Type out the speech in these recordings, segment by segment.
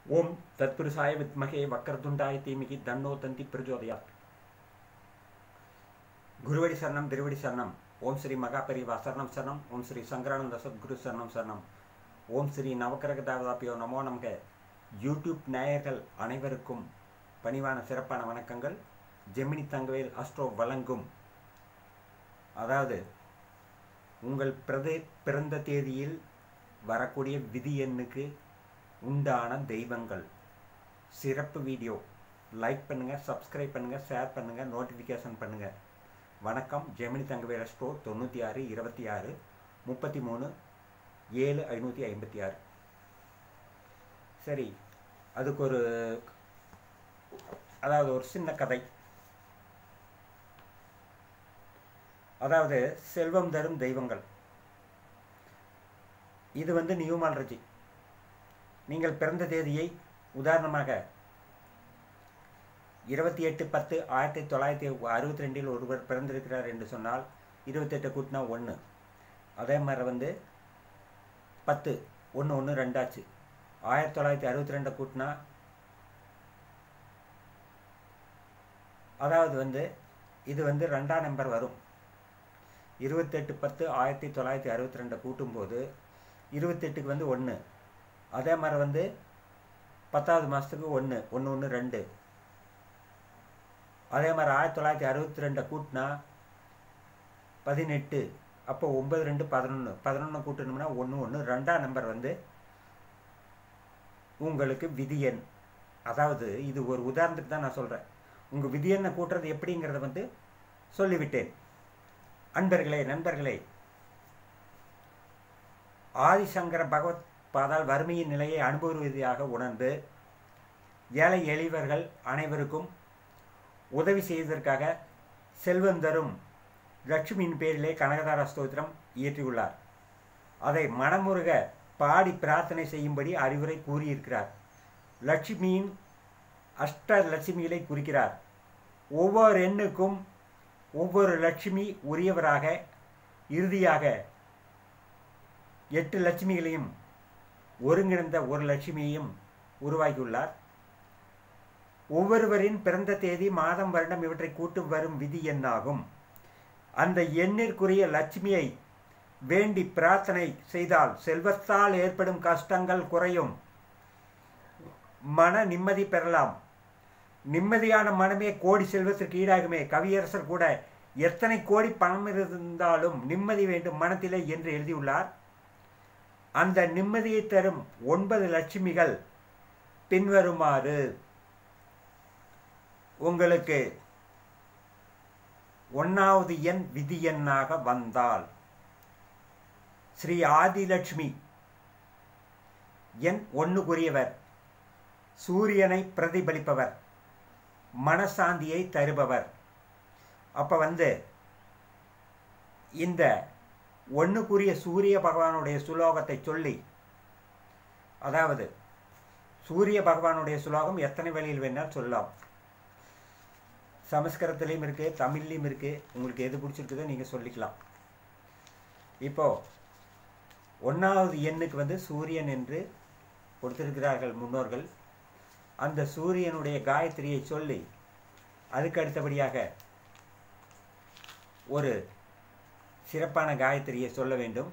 ஓம் தத்புருஷாய வித்மகே வக்கரதுண்டாய தீமிகி தன்னோ தந்தி பிரஜோதயா குருவடி சரணம் திருவடி சரணம் ஓம் ஸ்ரீ மகாபரிவா சரணம் சரணம் ஓம் ஸ்ரீ சங்கரானந்த சத்குரு சரணம் சரணம் ஓம் ஸ்ரீ நவக்கிரக தேவதாப்பியோ நமோ நமக யூடியூப் நேயர்கள் அனைவருக்கும் பணிவான சிறப்பான வணக்கங்கள் ஜெமினி தங்கவேல் அஸ்ட்ரோ வழங்கும் அதாவது உங்கள் பிரதே பிறந்த தேதியில் வரக்கூடிய விதி எண்ணுக்கு உண்டான தெய்வங்கள் சிறப்பு வீடியோ லைக் பண்ணுங்கள் சப்ஸ்கிரைப் பண்ணுங்கள் ஷேர் பண்ணுங்கள் நோட்டிஃபிகேஷன் பண்ணுங்கள் வணக்கம் ஜெமினி தங்கவேல ஸ்டோ தொண்ணூற்றி ஆறு இருபத்தி ஆறு முப்பத்தி மூணு ஏழு ஐநூற்றி ஐம்பத்தி ஆறு சரி அதுக்கு ஒரு அதாவது ஒரு சின்ன கதை அதாவது செல்வம் தரும் தெய்வங்கள் இது வந்து நியூமாலஜி நீங்கள் பிறந்த தேதியை உதாரணமாக இருபத்தி எட்டு பத்து ஆயிரத்தி தொள்ளாயிரத்தி அறுபத்தி ரெண்டில் ஒருவர் பிறந்திருக்கிறார் என்று சொன்னால் இருபத்தெட்டு கூட்டினா ஒன்று அதே மாதிரி வந்து பத்து ஒன்று ஒன்று ரெண்டாச்சு ஆயிரத்தி தொள்ளாயிரத்தி அறுபத்தி ரெண்டை கூட்டினா அதாவது வந்து இது வந்து ரெண்டாம் நம்பர் வரும் இருபத்தெட்டு பத்து ஆயிரத்தி தொள்ளாயிரத்தி அறுபத்தி ரெண்டை கூட்டும்போது இருபத்தெட்டுக்கு வந்து ஒன்று அதே மாதிரி வந்து பத்தாவது மாதத்துக்கு ஒன்று ஒன்று ஒன்று ரெண்டு அதே மாதிரி ஆயிரத்தி தொள்ளாயிரத்தி அறுபத்தி ரெண்டை கூட்டினா பதினெட்டு அப்போ ஒம்பது ரெண்டு பதினொன்று பதினொன்று கூட்டணும்னா ஒன்று ஒன்று ரெண்டாம் நம்பர் வந்து உங்களுக்கு விதி எண் அதாவது இது ஒரு உதாரணத்துக்கு தான் நான் சொல்கிறேன் உங்கள் விதி எண்ணை கூட்டுறது எப்படிங்கிறத வந்து சொல்லிவிட்டேன் அன்பர்களே நண்பர்களே ஆதிசங்கர பகவத் பாதால் வறுமையின் நிலையை அனுபவியாக உணர்ந்து ஏழை எளியவர்கள் அனைவருக்கும் உதவி செய்வதற்காக செல்வம் தரும் லட்சுமியின் பேரிலே கனகதார ஸ்தோத்திரம் இயற்றியுள்ளார் அதை மனமுருக பாடி பிரார்த்தனை செய்யும்படி அறிவுரை கூறியிருக்கிறார் லட்சுமியின் அஷ்ட லட்சுமிகளை குறிக்கிறார் ஒவ்வொரு எண்ணுக்கும் ஒவ்வொரு லட்சுமி உரியவராக இறுதியாக எட்டு லட்சுமிகளையும் ஒருங்கிணைந்த ஒரு லட்சுமியையும் உருவாக்கியுள்ளார் ஒவ்வொருவரின் பிறந்த தேதி மாதம் வருடம் இவற்றை கூட்டு வரும் விதி எண்ணாகும் அந்த எண்ணிற்குரிய லட்சுமியை வேண்டி பிரார்த்தனை செய்தால் செல்வத்தால் ஏற்படும் கஷ்டங்கள் குறையும் மன நிம்மதி பெறலாம் நிம்மதியான மனமே கோடி செல்வத்திற்கு ஈடாகுமே கவியரசர் கூட எத்தனை கோடி பணம் இருந்தாலும் நிம்மதி வேண்டும் மனத்திலே என்று எழுதியுள்ளார் அந்த நிம்மதியை தரும் ஒன்பது லட்சுமிகள் பின்வருமாறு உங்களுக்கு ஒன்றாவது எண் விதி எண்ணாக வந்தால் ஸ்ரீ ஆதிலட்சுமி எண் ஒன்றுக்குரியவர் சூரியனை பிரதிபலிப்பவர் மனசாந்தியை தருபவர் அப்போ வந்து இந்த ஒன்றுக்குரிய சூரிய பகவானுடைய சுலோகத்தை சொல்லி அதாவது சூரிய பகவானுடைய சுலோகம் எத்தனை வழியில் வேணால் சொல்லலாம் சமஸ்கிருதத்துலேயும் இருக்குது தமிழ்லேயும் இருக்குது உங்களுக்கு எது பிடிச்சிருக்குதோ நீங்கள் சொல்லிக்கலாம் இப்போது ஒன்றாவது எண்ணுக்கு வந்து சூரியன் என்று கொடுத்திருக்கிறார்கள் முன்னோர்கள் அந்த சூரியனுடைய காயத்ரியை சொல்லி அதுக்கு அடுத்தபடியாக ஒரு சிறப்பான காயத்ரியை சொல்ல வேண்டும்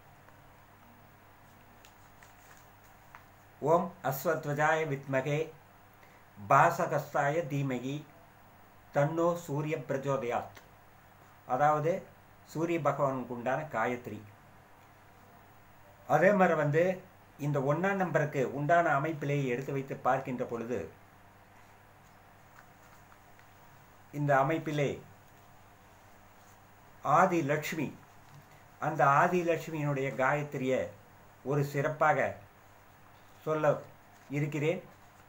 ஓம் அஸ்வத்வஜாய வித்மகே பாசகஸ்தாய தீமகி தன்னோ சூரிய பிரஜோதயாத் அதாவது சூரிய பகவானுக்கு உண்டான காயத்ரி அதே மாதிரி வந்து இந்த ஒன்றாம் நம்பருக்கு உண்டான அமைப்பிலேயே எடுத்து வைத்து பார்க்கின்ற பொழுது இந்த அமைப்பிலே ஆதி லட்சுமி அந்த ஆதி லட்சுமியினுடைய காயத்ரியை ஒரு சிறப்பாக சொல்ல இருக்கிறேன்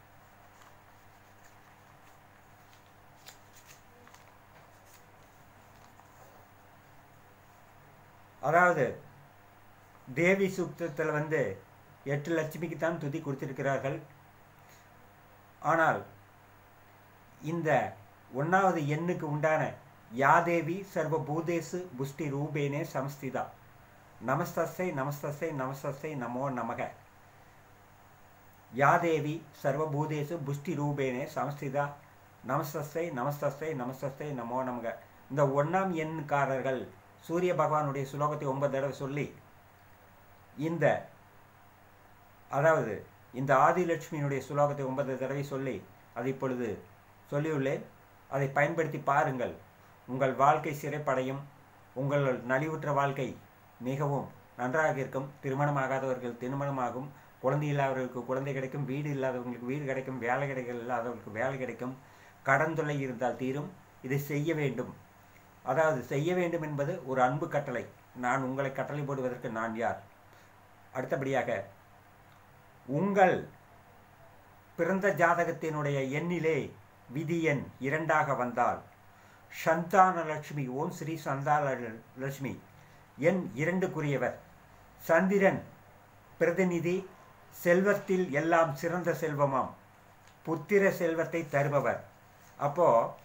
அதாவது தேவி சூக்தத்தில் வந்து எட்டு லட்சுமிக்கு தான் துதி கொடுத்திருக்கிறார்கள் ஆனால் இந்த ஒன்றாவது எண்ணுக்கு உண்டான யாதேவி சர்வ பூதேசு புஷ்டி ரூபேனே சமஸ்திதா நமஸ்தஸ்தை நமஸ்தஸ்தை நமஸ்தஸ்தை நமோ நமக யாதேவி சர்வபூதேஷு புஷ்டி ரூபேனே சமஸ்திதா நமஸ்தஸ்தை நமஸ்தஸ்தை நமஸ்தஸ்தை நமோ நமக இந்த ஒன்றாம் எண்காரர்கள் சூரிய பகவானுடைய சுலோகத்தை ஒன்பது தடவை சொல்லி இந்த அதாவது இந்த ஆதிலட்சுமியினுடைய சுலோகத்தை ஒன்பது தடவை சொல்லி அதை இப்பொழுது சொல்லியுள்ளேன் அதை பயன்படுத்தி பாருங்கள் உங்கள் வாழ்க்கை சிறைப்படையும் உங்கள் நலிவுற்ற வாழ்க்கை மிகவும் நன்றாக இருக்கும் திருமணமாகாதவர்கள் திருமணமாகும் குழந்தை இல்லாதவர்களுக்கு குழந்தை கிடைக்கும் வீடு இல்லாதவங்களுக்கு வீடு கிடைக்கும் வேலை கிடைக்கல இல்லாதவர்களுக்கு வேலை கிடைக்கும் கடன் தொல்லை இருந்தால் தீரும் இதை செய்ய வேண்டும் அதாவது செய்ய வேண்டும் என்பது ஒரு அன்பு கட்டளை நான் உங்களை கட்டளை போடுவதற்கு நான் யார் அடுத்தபடியாக உங்கள் பிறந்த ஜாதகத்தினுடைய எண்ணிலே விதி எண் இரண்டாக வந்தால் சந்தான லட்சுமி ஓம் ஸ்ரீ சந்தான லட்சுமி எண் இரண்டுக்குரியவர் சந்திரன் பிரதிநிதி செல்வத்தில் எல்லாம் சிறந்த செல்வமாம் புத்திர செல்வத்தை தருபவர் அப்போ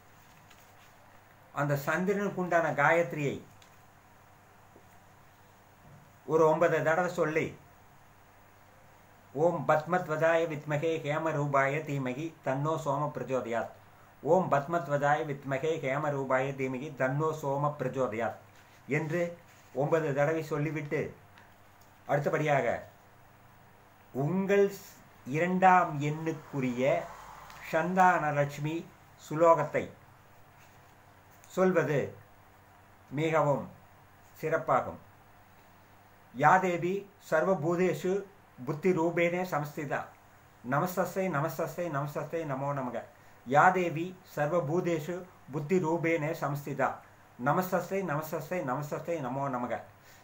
அந்த சந்திரனுக்கு உண்டான காயத்ரியை ஒரு ஒன்பது தடவை சொல்லி ஓம் பத்மத்வதாய வித்மகே ஹேமரூபாய தீமகி தன்னோ சோம பிரச்சோதயாத் ஓம் பத்மத்வதாய வித்மகே ஹேமரூபாய தீமகி தன்னோ சோம பிரச்சோதயாத் என்று ஒன்பது தடவை சொல்லிவிட்டு அடுத்தபடியாக உங்கள் இரண்டாம் எண்ணுக்குரிய சந்தானலட்சுமி சுலோகத்தை சொல்வது மிகவும் சிறப்பாகும் யாதேவி சர்வபூதேஷு புத்தி ரூபேனே சமஸ்திதா நமஸ்தஸ்தை நமஸ்தஸ்தை நமஸ்தஸ்தை நமோ நமக யாதேவி சர்வபூதேஷு புத்தி ரூபேனே சமஸ்திதா நமஸ்தஸ்தை நமஸ்தஸ்தை நமஸ்தஸ்தை நமோ நமக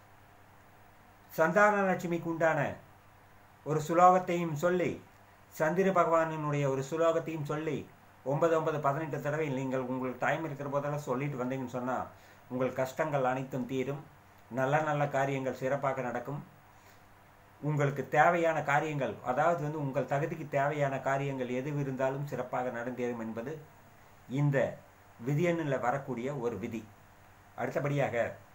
சந்தான லட்சுமிக்கு உண்டான ஒரு சுலோகத்தையும் சொல்லி சந்திர பகவானினுடைய ஒரு சுலோகத்தையும் சொல்லி ஒன்பது ஒன்பது பதினெட்டு தடவை நீங்கள் உங்களுக்கு டைம் இருக்கிற போதெல்லாம் சொல்லிட்டு வந்தீங்கன்னு சொன்னால் உங்கள் கஷ்டங்கள் அனைத்தும் தீரும் நல்ல நல்ல காரியங்கள் சிறப்பாக நடக்கும் உங்களுக்கு தேவையான காரியங்கள் அதாவது வந்து உங்கள் தகுதிக்கு தேவையான காரியங்கள் எது இருந்தாலும் சிறப்பாக நடந்தேறும் என்பது இந்த விதியண்ணில் வரக்கூடிய ஒரு விதி அடுத்தபடியாக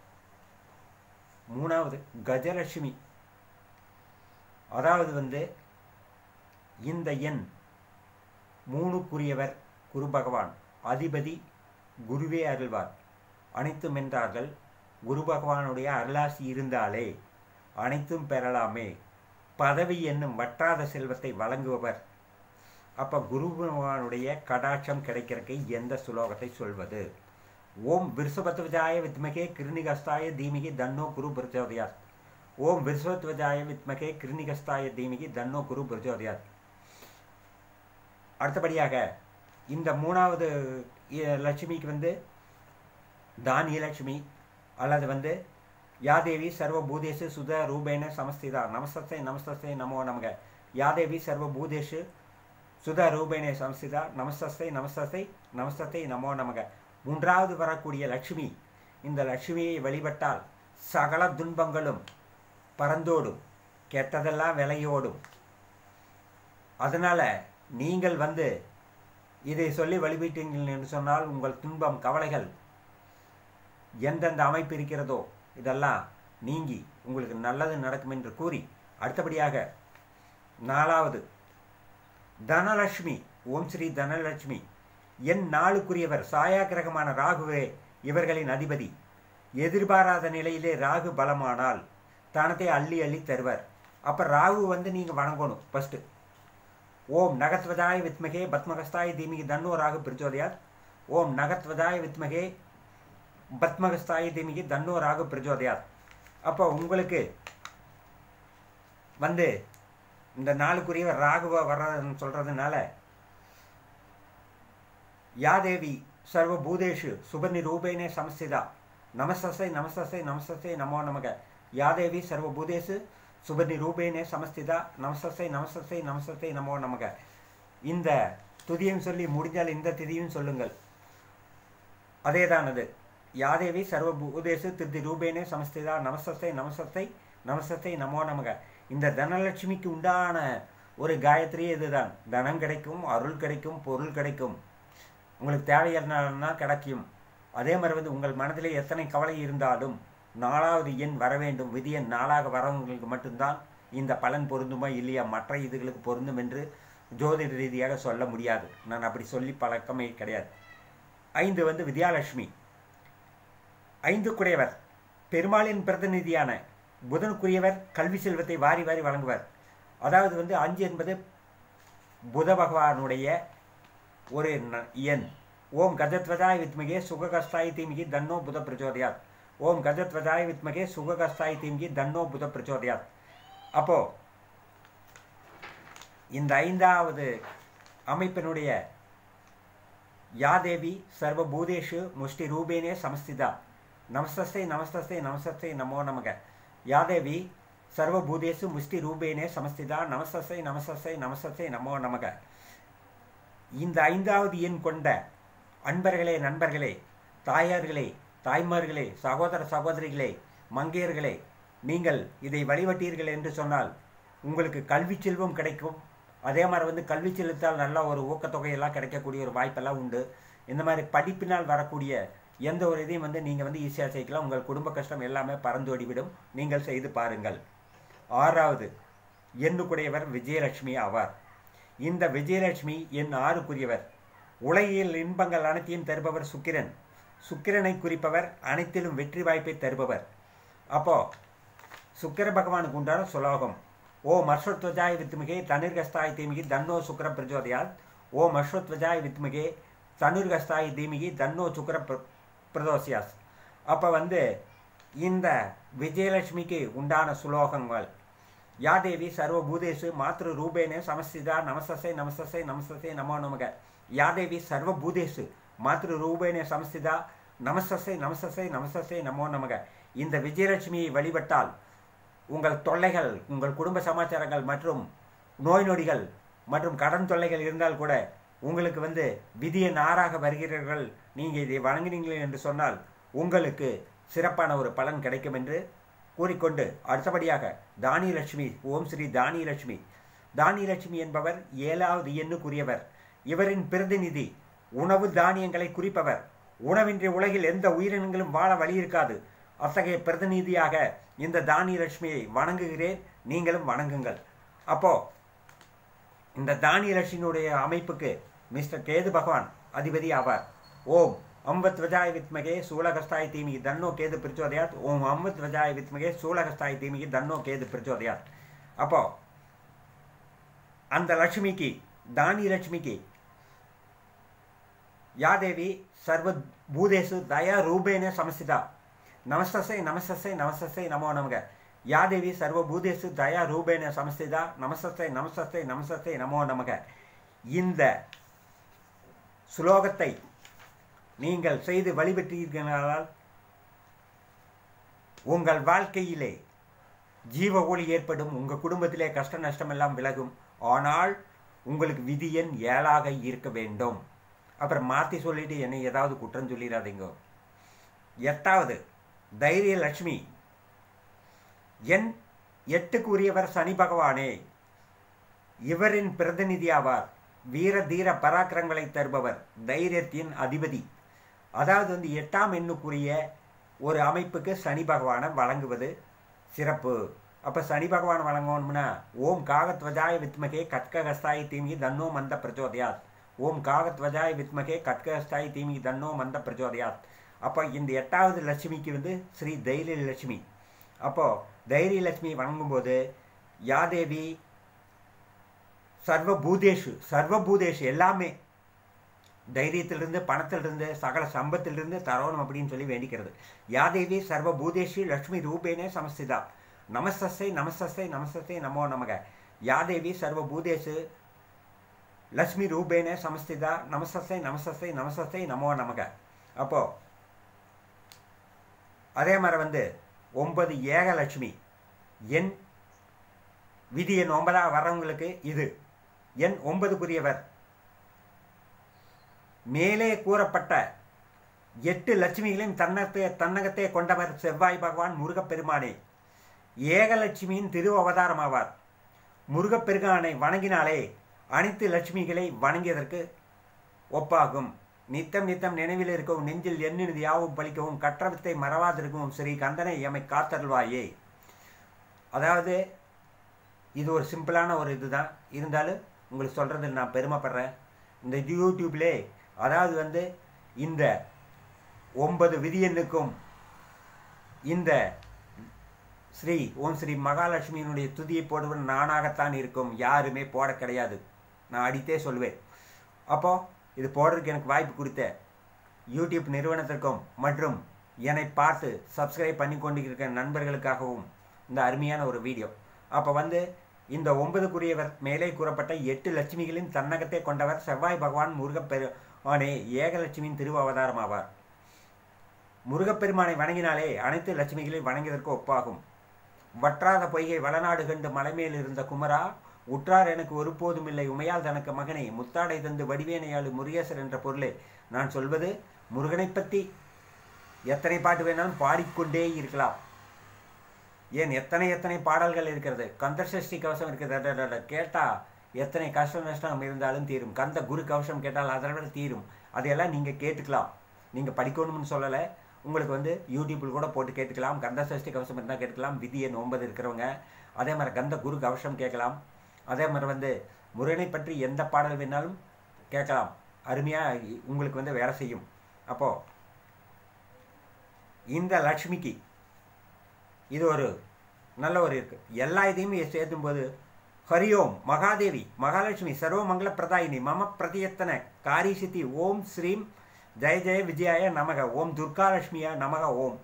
மூணாவது கஜலட்சுமி அதாவது வந்து இந்த எண் மூணுக்குரியவர் குரு பகவான் அதிபதி குருவே அருள்வார் அனைத்தும் என்றார்கள் குரு பகவானுடைய அருளாசி இருந்தாலே அனைத்தும் பெறலாமே பதவி என்னும் வற்றாத செல்வத்தை வழங்குபவர் அப்போ குரு பகவானுடைய கடாட்சம் கிடைக்கிறதுக்கு எந்த சுலோகத்தை சொல்வது ஓம் விருஷபத்வஜாய வித்மகே கிருணிகஸ்தாய தீமிகி தன்னோ குரு பிரச்சோதயாத் ஓம் விருஷபத்வஜாய வித்மகே கிருணிகஸ்தாய தீமிகி தன்னோ குரு பிரச்சோதயாத் அடுத்தபடியாக இந்த மூணாவது லட்சுமிக்கு வந்து தானிய லட்சுமி அல்லது வந்து யாதேவி சர்வபூதேஷு சுத ரூபேன சமஸ்திதா நமஸ்தஸ்தை நமஸ்தஸ்தை நமோ நமக யாதேவி சர்வபூதேஷு சுத ரூபேனே சமஸ்திதா நமஸ்தஸ்தை நமஸ்தஸ்தை நமஸ்தத்தை நமோ நமக மூன்றாவது வரக்கூடிய லட்சுமி இந்த லட்சுமியை வழிபட்டால் சகல துன்பங்களும் பறந்தோடும் கெட்டதெல்லாம் விலையோடும் அதனால் நீங்கள் வந்து இதை சொல்லி வழிபட்டீர்கள் என்று சொன்னால் உங்கள் துன்பம் கவலைகள் எந்தெந்த அமைப்பு இருக்கிறதோ இதெல்லாம் நீங்கி உங்களுக்கு நல்லது நடக்கும் என்று கூறி அடுத்தபடியாக நாலாவது தனலட்சுமி ஓம் ஸ்ரீ தனலட்சுமி என் நாளுக்குரியவர் சாயா கிரகமான ராகுவே இவர்களின் அதிபதி எதிர்பாராத நிலையிலே ராகு பலமானால் தனத்தை அள்ளி அள்ளி தருவர் அப்போ ராகு வந்து நீங்கள் வணங்கணும் ஃபஸ்ட்டு ஓம் நகத்வதாய வித்மகே பத்மகஸ்தாய தீமிகி தன்னோ ராகு பிரச்சோதயாத் ஓம் நகத்வதாய வித்மகே பத்மகஸ்தாய தீமிகி தன்னோ ராகு பிரச்சோதயாத் அப்போ உங்களுக்கு வந்து இந்த நாளுக்குரிய ராகுவ வர்றதுன்னு சொல்கிறதுனால யாதேவி சர்வபூதேஷு சுபர்ணி ரூபேனே சமஸ்திதா நமஸ்தசை நமஸ்தசை நமஸ்தசை நமோ நமக யாதேவி சர்வபூதேஷு சுபர்ணி ரூபேனே சமஸ்திதா நமஸ்தசை நமஸ்தசை நமஸ்தசை நமோ நமக இந்த துதியும் சொல்லி முடிஞ்சால் இந்த திதியும் சொல்லுங்கள் அதேதானது யாதேவி சர்வபூதேஷு திருதி ரூபேனே சமஸ்திதா நமஸ்தசை நமஸ்தசை நமஸ்தசை நமோ நமக இந்த தனலட்சுமிக்கு உண்டான ஒரு காயத்ரி இதுதான் தனம் கிடைக்கும் அருள் கிடைக்கும் பொருள் கிடைக்கும் உங்களுக்கு தேவையான கிடைக்கும் அதே மாதிரி வந்து உங்கள் மனதிலே எத்தனை கவலை இருந்தாலும் நாலாவது எண் வர வேண்டும் விதி எண் நாளாக வரவங்களுக்கு மட்டும்தான் இந்த பலன் பொருந்துமா இல்லையா மற்ற இதுகளுக்கு பொருந்தும் என்று ஜோதிட ரீதியாக சொல்ல முடியாது நான் அப்படி சொல்லி பழக்கமே கிடையாது ஐந்து வந்து வித்யாலட்சுமி ஐந்து குடையவர் பெருமாளின் பிரதிநிதியான புதனுக்குரியவர் கல்வி செல்வத்தை வாரி வாரி வழங்குவர் அதாவது வந்து அஞ்சு என்பது புத பகவானுடைய ஒரு ந- எண் ஓம் கஜத்வஜாய வித்மகே சுககஸ்தாய் தீமிகி தன்னோ புத பிரச்சோதயாத் ஓம் கஜத்வஜாய வித்மகே சுககஸ்தாய் தீமிகி தன்னோ புத பிரச்சோதயாத் அப்போ இந்த ஐந்தாவது அமைப்பினுடைய யாதேவி சர்வபூதேஷு முஷ்டி ரூபேனே சமஸ்திதா நமஸ்தஸ்தை நமஸ்தஸ்தை நமஸ்தஸ்தை நமோ நமக யாதேவி சர்வபூதேஷு முஷ்டி ரூபேனே சமஸ்திதா நமஸ்தஸ்தை நமஸ்தஸ்தை நமஸ்தஸ்தை நமோ நமக இந்த ஐந்தாவது எண் கொண்ட அன்பர்களே நண்பர்களே தாயார்களே தாய்மார்களே சகோதர சகோதரிகளே மங்கையர்களே நீங்கள் இதை வழிபட்டீர்கள் என்று சொன்னால் உங்களுக்கு கல்வி செல்வம் கிடைக்கும் அதே மாதிரி வந்து கல்வி செலுத்தால் நல்ல ஒரு ஊக்கத்தொகையெல்லாம் கிடைக்கக்கூடிய ஒரு வாய்ப்பெல்லாம் உண்டு இந்த மாதிரி படிப்பினால் வரக்கூடிய எந்த ஒரு இதையும் வந்து நீங்கள் வந்து ஈஸியாக செய்யலாம் உங்கள் குடும்ப கஷ்டம் எல்லாமே பறந்தோடிவிடும் நீங்கள் செய்து பாருங்கள் ஆறாவது எண்ணுக்குடையவர் விஜயலட்சுமி ஆவார் இந்த விஜயலட்சுமி என் ஆறுக்குரியவர் உலகியல் இன்பங்கள் அனைத்தையும் தருபவர் சுக்கிரன் சுக்கிரனை குறிப்பவர் அனைத்திலும் வெற்றி வாய்ப்பை தருபவர் அப்போ சுக்கிர பகவானுக்கு உண்டான சுலோகம் ஓம் அஸ்வத்வஜாய் வித்மிகே தனிர்கஸ்தாய் தீமிகி தன்னோ சுக்கர பிரச்சோதயாத் ஓம் அஸ்வத்வஜாய் வித்மிகே தனுர்கஸ்தாய் தீமிகி தன்னோ சுக்கர பிர பிரதோசியாஸ் அப்போ வந்து இந்த விஜயலட்சுமிக்கு உண்டான சுலோகங்கள் யாதேவி சர்வபூதேஷு மாத்ரு ரூபேனே சமஸ்திதா நமசசை நமசசை நமசசை நமோ நமக யாதேவி சர்வபூதேஷு மாத்ரு ரூபேனே சமஸ்திதா நமசசை நமசசை நமசசை நமோ நமக இந்த விஜயலட்சுமியை வழிபட்டால் உங்கள் தொல்லைகள் உங்கள் குடும்ப சமாச்சாரங்கள் மற்றும் நோய் நொடிகள் மற்றும் கடன் தொல்லைகள் இருந்தால் கூட உங்களுக்கு வந்து விதியை நாராக வருகிறீர்கள் நீங்கள் இதை வணங்கினீர்கள் என்று சொன்னால் உங்களுக்கு சிறப்பான ஒரு பலன் கிடைக்கும் என்று கூறிக்கொண்டு அடுத்தபடியாக தானியலட்சுமி ஓம் ஸ்ரீ தானியலட்சுமி தானியலட்சுமி என்பவர் ஏழாவது எண்ணுக்குரியவர் இவரின் பிரதிநிதி உணவு தானியங்களை குறிப்பவர் உணவின்றி உலகில் எந்த உயிரினங்களும் வாழ வழி இருக்காது அத்தகைய பிரதிநிதியாக இந்த தானியலட்சுமியை வணங்குகிறேன் நீங்களும் வணங்குங்கள் அப்போ இந்த தானியலட்சுமியுடைய அமைப்புக்கு மிஸ்டர் கேது பகவான் அதிபதி ஆவார் ஓம் அம்பத் வஜாய வித்மகே சூலகஸ்தாய் தீமிகி தன்னோ கேது பிரச்சோதயாத் ஓம் அம்பத் வஜாய வித்மகே சூலகஸ்தாய் தீமிகி தன்னோ கேது பிரச்சோதயாத் அப்போ அந்த லட்சுமிக்கு தானிய லட்சுமிக்கு யாதேவி சர்வ பூதேசு தயா ரூபேன சமஸ்திதா நமஸ்தசை நமஸ்தசை நமஸ்தசை நமோ நமக யாதேவி சர்வ பூதேசு தயா ரூபேன சமஸ்திதா நமஸ்தசை நமஸ்தசை நமஸ்தசை நமோ நமக இந்த சுலோகத்தை நீங்கள் செய்து வழிபட்டீர்களால் உங்கள் வாழ்க்கையிலே ஜீவ ஒளி ஏற்படும் உங்கள் குடும்பத்திலே கஷ்ட நஷ்டம் எல்லாம் விலகும் ஆனால் உங்களுக்கு விதி எண் ஏழாக இருக்க வேண்டும் அப்புறம் மாற்றி சொல்லிட்டு என்னை ஏதாவது குற்றம் சொல்லிடாதீங்க எட்டாவது தைரிய லட்சுமி என் எட்டுக்கு உரியவர் சனி பகவானே இவரின் பிரதிநிதி ஆவார் வீர தீர பராக்கிரங்களை தருபவர் தைரியத்தின் அதிபதி அதாவது வந்து எட்டாம் எண்ணுக்குரிய ஒரு அமைப்புக்கு சனி பகவானை வழங்குவது சிறப்பு அப்போ சனி பகவான் வழங்கணும்னா ஓம் காகத்வஜாய வித்மகே கட்ககஸ்தாய் தீமி தன்னோ மந்த பிரச்சோதயாத் ஓம் காகத்வஜாய வித்மகே கட்ககஸ்தாய் தீமி தன்னோ மந்த பிரச்சோதயாத் அப்போ இந்த எட்டாவது லட்சுமிக்கு வந்து ஸ்ரீ தைரிய லட்சுமி அப்போது தைரிய லட்சுமி வணங்கும்போது யாதேவி சர்வபூதேஷு சர்வபூதேஷு எல்லாமே தைரியத்திலிருந்து பணத்திலிருந்து சகல சம்பத்திலிருந்து தரணும் அப்படின்னு சொல்லி வேண்டிக்கிறது யாதேவி சர்வபூதேஷு லக்ஷ்மி ரூபேனே சமஸ்திதா நமஸ்தஸ்தை நமஸ்தஸ்தை நமஸ்தஸ்தை நமோ நமக யாதேவி சர்வபூதேஷு லக்ஷ்மி ரூபேனே சமஸ்திதா நமஸ்தஸ்தை நமஸ்தஸ்தை நமஸ்தஸ்தை நமோ நமக அப்போ அதே மாதிரி வந்து ஒன்பது ஏகலட்சுமி எண் விதி எண் ஒன்பதாக வர்றவங்களுக்கு இது எண் ஒன்பதுக்குரியவர் மேலே கூறப்பட்ட எட்டு லட்சுமிகளையும் தன்னத்தை தன்னகத்தை கொண்டவர் செவ்வாய் பகவான் முருகப்பெருமானே ஏகலட்சுமியின் திரு அவதாரம் ஆவார் முருகப்பெருமானை வணங்கினாலே அனைத்து லட்சுமிகளை வணங்கியதற்கு ஒப்பாகும் நித்தம் நித்தம் நினைவில் இருக்கவும் நெஞ்சில் எண்ணினது யாவும் பலிக்கவும் கற்றவத்தை மறவாதிருக்கவும் ஸ்ரீ கந்தனை எமை காத்தருள்வாயே அதாவது இது ஒரு சிம்பிளான ஒரு இதுதான் இருந்தாலும் உங்களுக்கு சொல்கிறதில் நான் பெருமைப்படுறேன் இந்த யூடியூப்லே அதாவது வந்து இந்த ஒன்பது விதியனுக்கும் இந்த ஸ்ரீ ஓம் ஸ்ரீ மகாலட்சுமியினுடைய துதியை போடுவன் நானாகத்தான் இருக்கும் யாருமே போட கிடையாது நான் அடித்தே சொல்வேன் அப்போது இது போடுறதுக்கு எனக்கு வாய்ப்பு கொடுத்த யூடியூப் நிறுவனத்திற்கும் மற்றும் என்னை பார்த்து சப்ஸ்கிரைப் பண்ணி கொண்டிருக்கிற நண்பர்களுக்காகவும் இந்த அருமையான ஒரு வீடியோ அப்போ வந்து இந்த ஒன்பதுக்குரியவர் மேலே கூறப்பட்ட எட்டு லட்சுமிகளின் தன்னகத்தை கொண்டவர் செவ்வாய் பகவான் முருகப்பெருமானே ஏகலட்சுமியின் திரு அவதாரம் ஆவார் முருகப்பெருமானை வணங்கினாலே அனைத்து லட்சுமிகளையும் வணங்கியதற்கு ஒப்பாகும் வற்றாத பொய்கை வளநாடு கண்டு மலைமேல் இருந்த குமரா உற்றார் எனக்கு ஒருபோதும் இல்லை உமையால் தனக்கு மகனை முத்தாடை தந்து வடிவேனையாளு முருகேசர் என்ற பொருளே நான் சொல்வது முருகனை பற்றி எத்தனை பாட்டு வேணாலும் பாடிக்கொண்டே இருக்கலாம் ஏன் எத்தனை எத்தனை பாடல்கள் இருக்கிறது கந்த சஷ்டி கவசம் இருக்கிறது கேட்டால் எத்தனை கஷ்ட நஷ்டம் இருந்தாலும் தீரும் கந்த குரு கவசம் கேட்டால் அதை விட தீரும் அதையெல்லாம் நீங்கள் கேட்டுக்கலாம் நீங்கள் படிக்கணும்னு சொல்லலை உங்களுக்கு வந்து யூடியூப்பில் கூட போட்டு கேட்டுக்கலாம் கந்த சஷ்டி கவசம் இருந்தால் கேட்கலாம் விதி எண் ஒன்பது இருக்கிறவங்க அதே மாதிரி கந்த குரு கவசம் கேட்கலாம் அதே மாதிரி வந்து முருகனை பற்றி எந்த பாடல் வேணாலும் கேட்கலாம் அருமையாக உங்களுக்கு வந்து வேலை செய்யும் அப்போது இந்த லக்ஷ்மிக்கு இது ஒரு நல்ல ஒரு இருக்குது எல்லா இதையும் சேர்த்தும் போது ஹரியோம் மகாதேவி மகாலட்சுமி சர்வமங்கல பிரதாயினி மம பிரதியத்தன காரி சித்தி ஓம் ஸ்ரீம் ஜெய ஜெய விஜயாய நமக ஓம் துர்காலட்சுமியா நமக ஓம்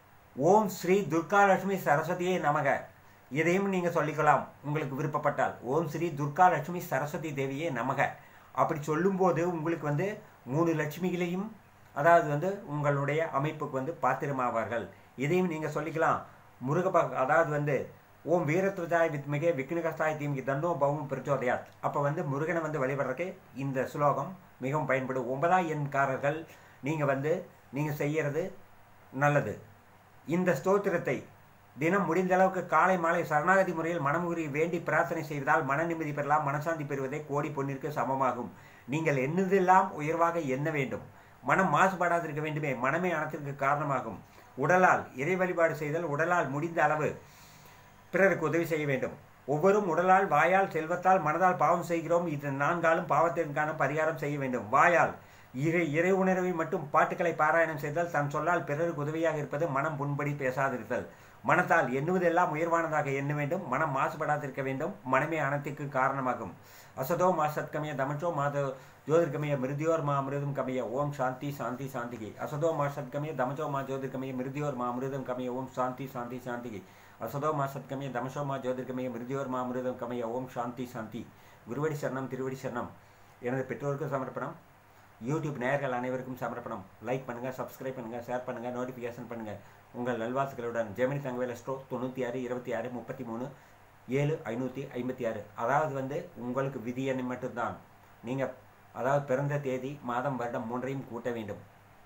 ஓம் ஸ்ரீ துர்காலட்சுமி சரஸ்வதியே நமக இதையும் நீங்கள் சொல்லிக்கலாம் உங்களுக்கு விருப்பப்பட்டால் ஓம் ஸ்ரீ துர்காலட்சுமி சரஸ்வதி தேவியே நமக அப்படி சொல்லும்போது உங்களுக்கு வந்து மூணு லட்சுமிகளையும் அதாவது வந்து உங்களுடைய அமைப்புக்கு வந்து பாத்திரமாவார்கள் இதையும் நீங்கள் சொல்லிக்கலாம் முருகப அதாவது வந்து ஓம் வீரத்வஜாய் வித்மிகே விக்னகஸ்தாய் தீமிகி தண்டோ பவும் பிரச்சோதயாத் அப்போ வந்து முருகனை வந்து வழிபடுறதுக்கு இந்த ஸ்லோகம் மிகவும் பயன்படும் ஒன்பதாம் எண்காரர்கள் நீங்கள் வந்து நீங்கள் செய்கிறது நல்லது இந்த ஸ்தோத்திரத்தை தினம் முடிந்த அளவுக்கு காலை மாலை சரணாகதி முறையில் மனமுகுறி வேண்டி பிரார்த்தனை செய்வதால் மன நிம்மதி பெறலாம் மனசாந்தி பெறுவதே கோடி பொன்னிற்கு சமமாகும் நீங்கள் எண்ணுதெல்லாம் உயர்வாக எண்ண வேண்டும் மனம் மாசுபடாதிருக்க வேண்டுமே மனமே அனத்திற்கு காரணமாகும் உடலால் இறை வழிபாடு செய்தல் உடலால் முடிந்த அளவு பிறருக்கு உதவி செய்ய வேண்டும் ஒவ்வொரும் உடலால் வாயால் செல்வத்தால் மனதால் பாவம் செய்கிறோம் இது நான்காலும் பாவத்திற்கான பரிகாரம் செய்ய வேண்டும் வாயால் இறை இறை உணர்வை மட்டும் பாட்டுக்களை பாராயணம் செய்தல் தன் சொல்லால் பிறருக்கு உதவியாக இருப்பது மனம் புண்படி பேசாதிருத்தல் மனத்தால் எண்ணுவதெல்லாம் உயர்வானதாக எண்ண வேண்டும் மனம் மாசுபடாதிருக்க வேண்டும் மனமே அனத்திற்கு காரணமாகும் அசதோ மா சத்கமய தமச்சோ மாத ஜோதிர்கமய மிருதியோர் மா அமிர்தம் கமய ஓம் சாந்தி சாந்தி சாந்திகி அசதோ மா சத்கமய தமச்சோ மா ஜோதிர்கமய மிருதியோர் மா அமிர்தம் கமய ஓம் சாந்தி சாந்தி சாந்திகி அசதோ மா சத்கமய தமசோ மா ஜோதிர்கமய மிருதியோர் மா அமிர்தம் கமய ஓம் சாந்தி சாந்தி குருவடி சரணம் திருவடி சரணம் எனது பெற்றோருக்கு சமர்ப்பணம் யூடியூப் நேயர்கள் அனைவருக்கும் சமர்ப்பணம் லைக் பண்ணுங்கள் சப்ஸ்கிரைப் பண்ணுங்கள் ஷேர் பண்ணுங்கள் நோட்டிஃபிகேஷன் பண்ணுங்கள் உங்கள் நல்வாழ்த்துக்களுடன் ஜெமினி தங்கவேல ஸ்டோ தொண்ணூற்றி ஆறு இருபத்தி ஆறு முப்பத்தி மூணு ஏழு ஐநூற்றி ஐம்பத்தி ஆறு அதாவது வந்து உங்களுக்கு விதி எண்ணை மட்டும்தான் நீங்கள் அதாவது பிறந்த தேதி மாதம் வருடம் மூன்றையும் கூட்ட வேண்டும்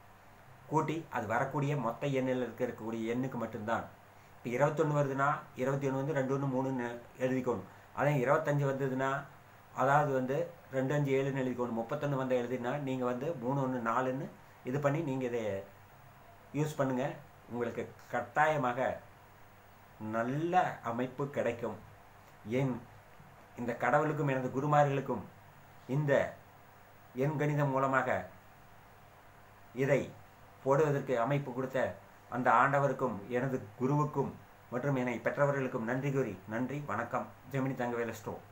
கூட்டி அது வரக்கூடிய மொத்த எண்ணில் இருக்கக்கூடிய எண்ணுக்கு மட்டும்தான் இப்போ இருபத்தொன்று வருதுன்னா இருபத்தி ஒன்று வந்து ரெண்டு ஒன்று மூணுன்னு எழுதிக்கணும் அதே இருபத்தஞ்சி வந்ததுன்னா அதாவது வந்து ரெண்டு அஞ்சு ஏழுன்னு எழுதிக்கணும் முப்பத்தொன்று வந்து எழுதினா நீங்கள் வந்து மூணு ஒன்று நாலுன்னு இது பண்ணி நீங்கள் இதை யூஸ் பண்ணுங்கள் உங்களுக்கு கட்டாயமாக நல்ல அமைப்பு கிடைக்கும் ஏன் இந்த கடவுளுக்கும் எனது குருமார்களுக்கும் இந்த எண் கணிதம் மூலமாக இதை போடுவதற்கு அமைப்பு கொடுத்த அந்த ஆண்டவருக்கும் எனது குருவுக்கும் மற்றும் என்னை பெற்றவர்களுக்கும் நன்றி கூறி நன்றி வணக்கம் ஜெமினி தங்கவேல ஸ்டோ